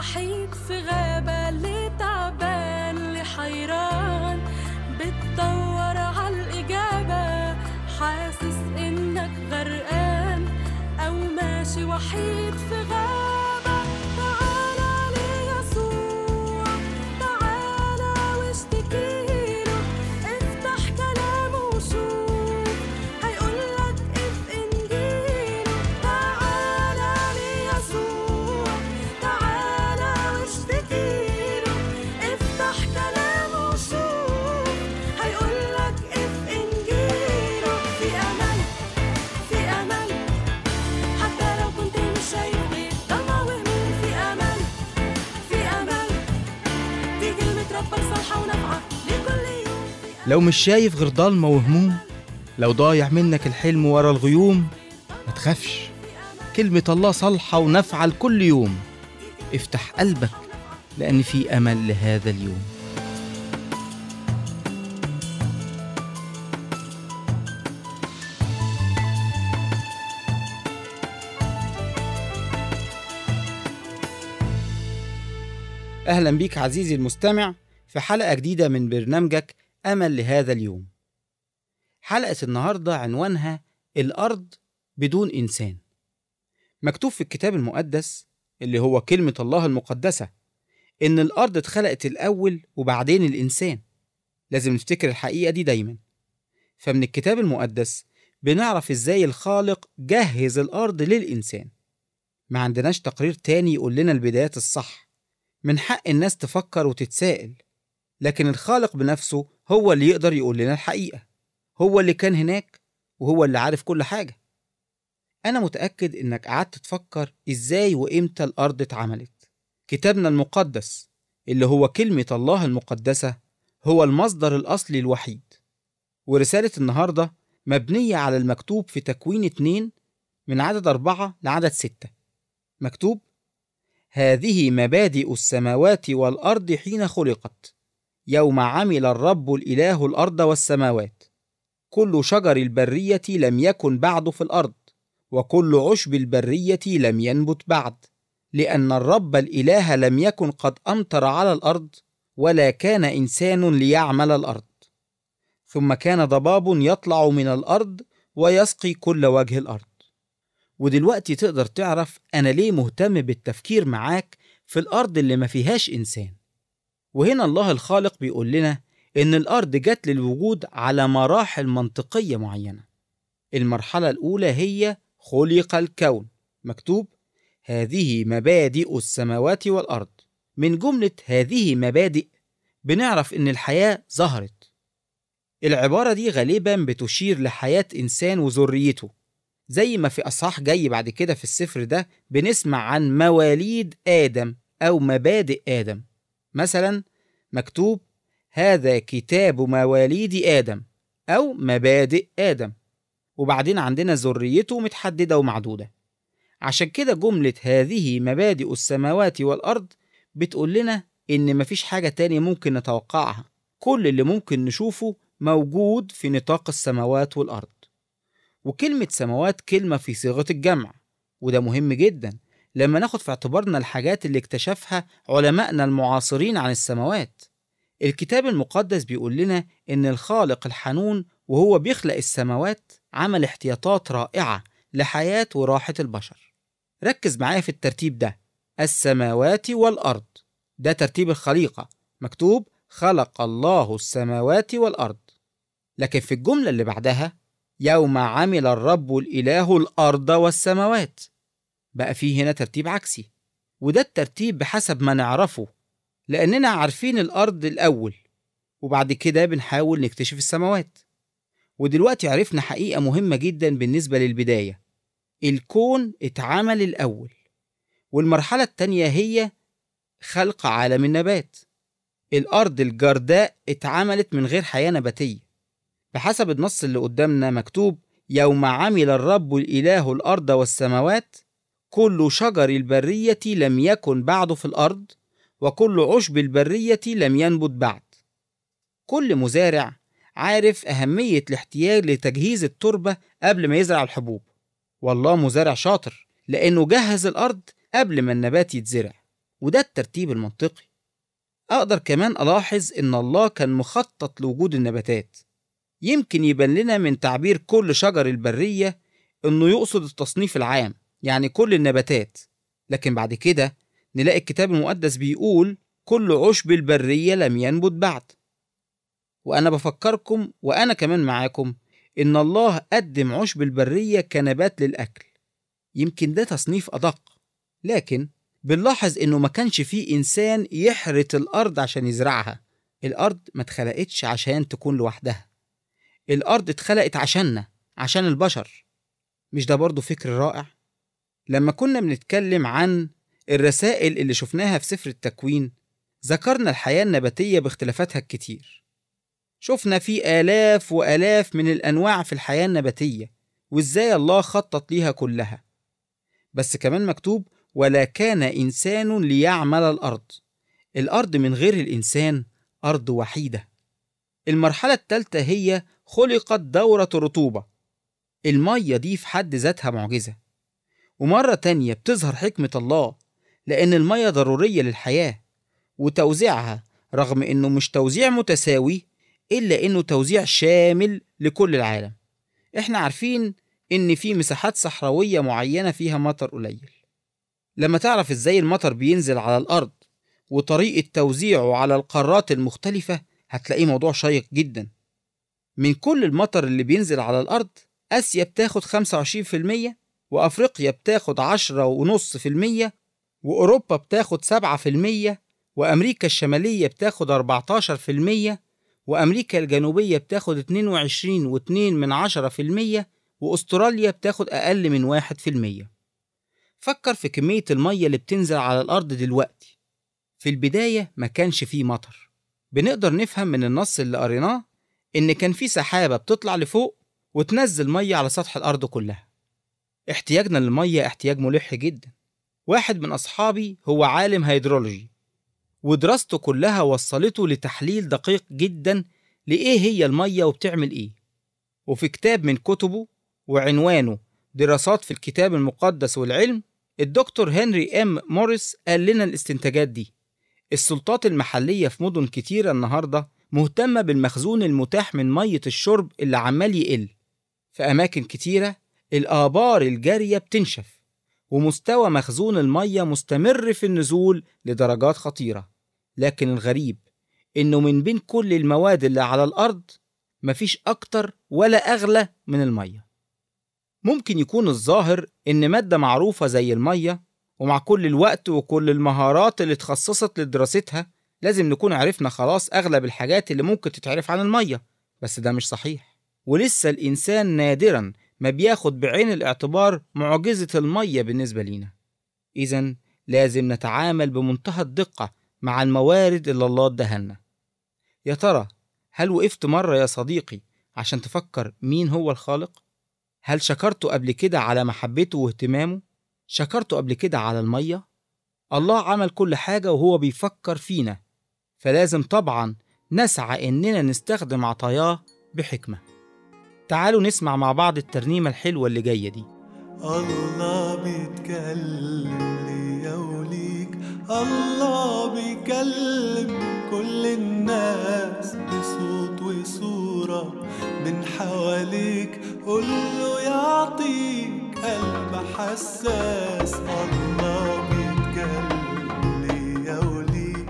وحيد في غابة اللي تعبان اللي حيران بتدور عالإجابة حاسس إنك غرقان أو ماشي وحيد في غابة تعالى ليسوع تعالى واشتكيله افتح كلامه وشوف هيقولك اف انجيله تعالى ليسوع تعالى واشتكيله افتح كلامه وشوف هيقولك اف انجيله في امل في امل حتى لو كنت مش شايف غير ضلمة وهموم في امل في امل دي كلمة ربك صالحة ونافعة لكل يوم لو مش شايف غير ضلمة وهموم لو ضايع منك الحلم ورا الغيوم ما تخافش كلمة الله صالحة ونافعة لكل يوم افتح قلبك لأن في أمل لهذا اليوم أهلا بيك عزيزي المستمع في حلقة جديدة من برنامجك أمل لهذا اليوم حلقة النهاردة عنوانها الأرض بدون إنسان مكتوب في الكتاب المقدس اللي هو كلمة الله المقدسة إن الأرض اتخلقت الأول وبعدين الإنسان لازم نفتكر الحقيقة دي دايما فمن الكتاب المقدس بنعرف إزاي الخالق جهز الأرض للإنسان ما عندناش تقرير تاني يقول لنا البدايات الصح من حق الناس تفكر وتتساءل لكن الخالق بنفسه هو اللي يقدر يقول لنا الحقيقة هو اللي كان هناك وهو اللي عارف كل حاجة أنا متأكد إنك قعدت تفكر إزاي وإمتى الأرض اتعملت كتابنا المقدس اللي هو كلمة الله المقدسة هو المصدر الأصلي الوحيد ورسالة النهاردة مبنية على المكتوب في تكوين اتنين من عدد أربعة لعدد ستة مكتوب هذه مبادئ السماوات والأرض حين خلقت يوم عمل الرب الإله الأرض والسماوات كل شجر البرية لم يكن بعد في الأرض وكل عشب البرية لم ينبت بعد لأن الرب الإله لم يكن قد أمطر على الأرض ولا كان إنسان ليعمل الأرض ثم كان ضباب يطلع من الأرض ويسقي كل وجه الأرض ودلوقتي تقدر تعرف أنا ليه مهتم بالتفكير معاك في الأرض اللي ما فيهاش إنسان وهنا الله الخالق بيقول لنا إن الأرض جت للوجود على مراحل منطقية معينة المرحلة الأولى هي خلق الكون مكتوب هذه مبادئ السماوات والأرض من جملة هذه مبادئ بنعرف إن الحياة ظهرت العبارة دي غالبا بتشير لحياة إنسان وذريته زي ما في أصحاح جاي بعد كده في السفر ده بنسمع عن مواليد آدم أو مبادئ آدم مثلا مكتوب هذا كتاب مواليد آدم أو مبادئ آدم وبعدين عندنا ذريته متحددة ومعدودة عشان كده جملة هذه مبادئ السماوات والأرض بتقول لنا إن مفيش حاجة تانية ممكن نتوقعها كل اللي ممكن نشوفه موجود في نطاق السماوات والأرض وكلمة سماوات كلمة في صيغة الجمع وده مهم جدا لما ناخد في اعتبارنا الحاجات اللي اكتشفها علمائنا المعاصرين عن السماوات الكتاب المقدس بيقول لنا إن الخالق الحنون وهو بيخلق السماوات عمل احتياطات رائعة لحياة وراحة البشر ركز معايا في الترتيب ده السماوات والأرض ده ترتيب الخليقة مكتوب خلق الله السماوات والأرض لكن في الجملة اللي بعدها يوم عمل الرب الإله الأرض والسماوات بقى فيه هنا ترتيب عكسي وده الترتيب بحسب ما نعرفه لأننا عارفين الأرض الأول وبعد كده بنحاول نكتشف السماوات ودلوقتي عرفنا حقيقة مهمة جدا بالنسبة للبداية الكون اتعمل الأول والمرحلة التانية هي خلق عالم النبات الأرض الجرداء اتعملت من غير حياة نباتية بحسب النص اللي قدامنا مكتوب يوم عمل الرب الإله الأرض والسماوات كل شجر البرية لم يكن بعد في الأرض وكل عشب البرية لم ينبت بعد كل مزارع عارف أهمية الاحتياج لتجهيز التربة قبل ما يزرع الحبوب والله مزارع شاطر لأنه جهز الأرض قبل ما النبات يتزرع وده الترتيب المنطقي أقدر كمان ألاحظ إن الله كان مخطط لوجود النباتات يمكن يبان لنا من تعبير كل شجر البرية إنه يقصد التصنيف العام يعني كل النباتات لكن بعد كده نلاقي الكتاب المقدس بيقول كل عشب البرية لم ينبت بعد وأنا بفكركم وأنا كمان معاكم إن الله قدم عشب البرية كنبات للأكل يمكن ده تصنيف أدق لكن بنلاحظ إنه ما كانش فيه إنسان يحرث الأرض عشان يزرعها الأرض ما اتخلقتش عشان تكون لوحدها الأرض اتخلقت عشاننا عشان البشر مش ده برضه فكر رائع؟ لما كنا بنتكلم عن الرسائل اللي شفناها في سفر التكوين ذكرنا الحياة النباتية باختلافاتها الكتير شفنا في آلاف وآلاف من الأنواع في الحياة النباتية وإزاي الله خطط ليها كلها بس كمان مكتوب ولا كان إنسان ليعمل الأرض الأرض من غير الإنسان أرض وحيدة المرحلة الثالثة هي خلقت دورة رطوبة المية دي في حد ذاتها معجزة ومرة تانية بتظهر حكمة الله لأن المية ضرورية للحياة وتوزيعها رغم إنه مش توزيع متساوي إلا إنه توزيع شامل لكل العالم إحنا عارفين إن في مساحات صحراوية معينة فيها مطر قليل لما تعرف إزاي المطر بينزل على الأرض وطريقة توزيعه على القارات المختلفة هتلاقيه موضوع شيق جدا من كل المطر اللي بينزل على الأرض آسيا بتاخد 25% وأفريقيا بتاخد 10.5% وأوروبا بتاخد 7% وأمريكا الشمالية بتاخد 14% وأمريكا الجنوبية بتاخد 22.2 من 10% وأستراليا بتاخد أقل من 1% فكر في كمية المية اللي بتنزل على الأرض دلوقتي في البداية ما كانش فيه مطر بنقدر نفهم من النص اللي قريناه إن كان في سحابة بتطلع لفوق وتنزل مية على سطح الأرض كلها احتياجنا للمية احتياج ملح جدا واحد من أصحابي هو عالم هيدرولوجي ودراسته كلها وصلته لتحليل دقيق جدا لإيه هي المية وبتعمل إيه وفي كتاب من كتبه وعنوانه دراسات في الكتاب المقدس والعلم الدكتور هنري ام موريس قال لنا الاستنتاجات دي السلطات المحلية في مدن كتيرة النهاردة مهتمة بالمخزون المتاح من مية الشرب اللي عمال يقل في أماكن كتيرة الآبار الجارية بتنشف ومستوى مخزون المية مستمر في النزول لدرجات خطيرة لكن الغريب إنه من بين كل المواد اللي على الأرض مفيش أكتر ولا أغلى من المية ممكن يكون الظاهر إن مادة معروفة زي المية ومع كل الوقت وكل المهارات اللي اتخصصت لدراستها لازم نكون عرفنا خلاص أغلب الحاجات اللي ممكن تتعرف عن المية بس ده مش صحيح ولسه الإنسان نادرا ما بياخد بعين الاعتبار معجزة المية بالنسبة لينا إذا لازم نتعامل بمنتهى الدقة مع الموارد اللي الله ادهلنا يا ترى هل وقفت مرة يا صديقي عشان تفكر مين هو الخالق؟ هل شكرته قبل كده على محبته واهتمامه؟ شكرته قبل كده على المية؟ الله عمل كل حاجة وهو بيفكر فينا فلازم طبعا نسعى إننا نستخدم عطاياه بحكمة تعالوا نسمع مع بعض الترنيمة الحلوة اللي جاية دي الله بيتكلم ليا وليك الله بيكلم كل الناس بصوت وصورة من حواليك قوله يعطيك قلب حساس الله بيتكلم ليا وليك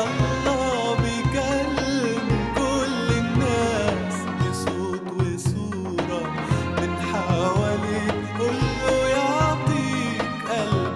الله بيكلم كل الناس بصوت وصورة من حواليك قوله يعطيك قلب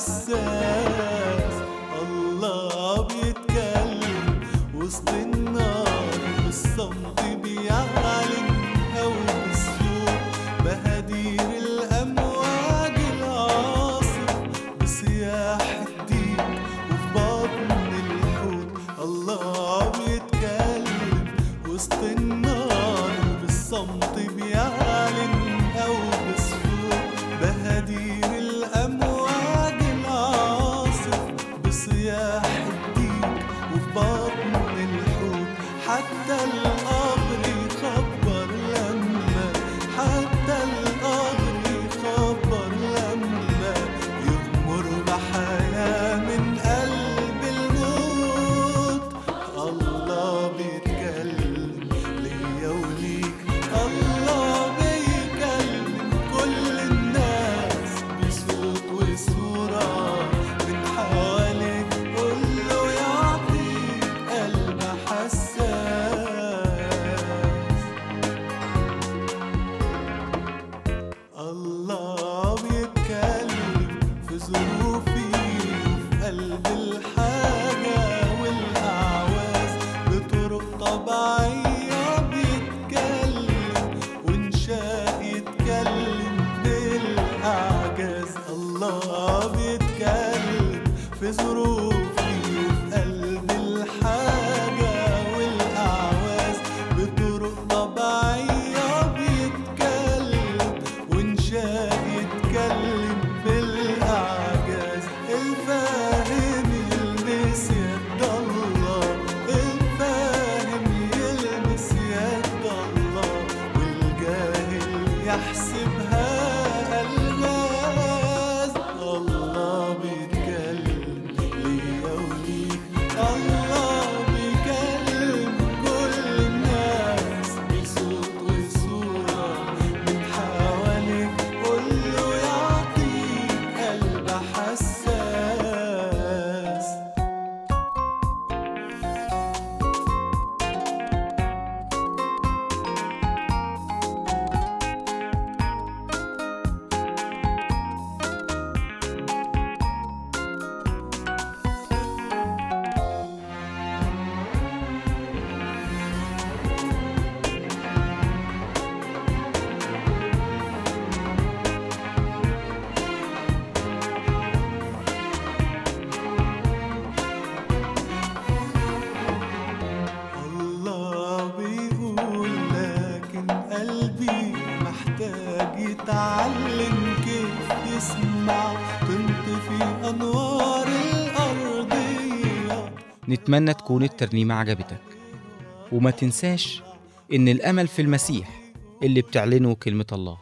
حساس الله بيتكلم وسط النار بالصمت بيعلن أو بالصوت بهدير الأمواج العاصف بصياح الديك وفي بطن الحوت الله بيتكلم وسط النار بالصمت بيعلن أو بالصوت بهدير الأمواج العاصف يحسبها ألغاز الله بيتكلم ليا وليك الله بيكلم كل الناس بصوت وصورة من حواليك قوله يعطيك قلب حساس الله بيقول لكن قلبي محتاج يتعلم كيف يسمع تنطفي أنوار الأرضية نتمنى تكون الترنيمة عجبتك وما تنساش إن الأمل في المسيح اللي بتعلنه كلمة الله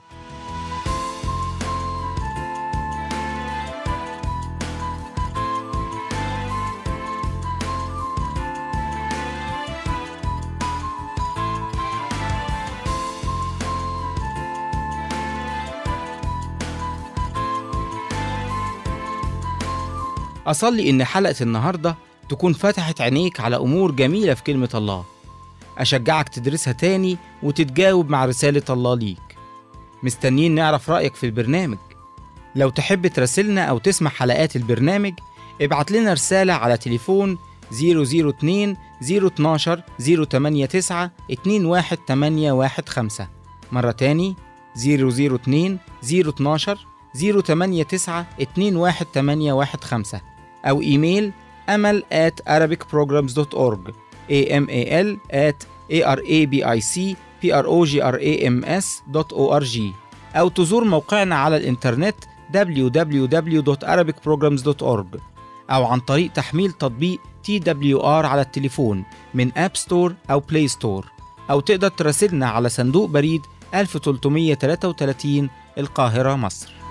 أصلي إن حلقة النهاردة تكون فتحت عينيك على أمور جميلة في كلمة الله أشجعك تدرسها تاني وتتجاوب مع رسالة الله ليك مستنيين نعرف رأيك في البرنامج لو تحب تراسلنا أو تسمع حلقات البرنامج ابعت لنا رسالة على تليفون 002 012 089 21815 مرة تاني 002 012 089 21815 أو إيميل أمل at arabicprograms.org amal at arabicprograms.org أو تزور موقعنا على الإنترنت www.arabicprograms.org أو عن طريق تحميل تطبيق TWR على التليفون من أب ستور أو بلاي ستور أو تقدر تراسلنا على صندوق بريد 1333 القاهرة مصر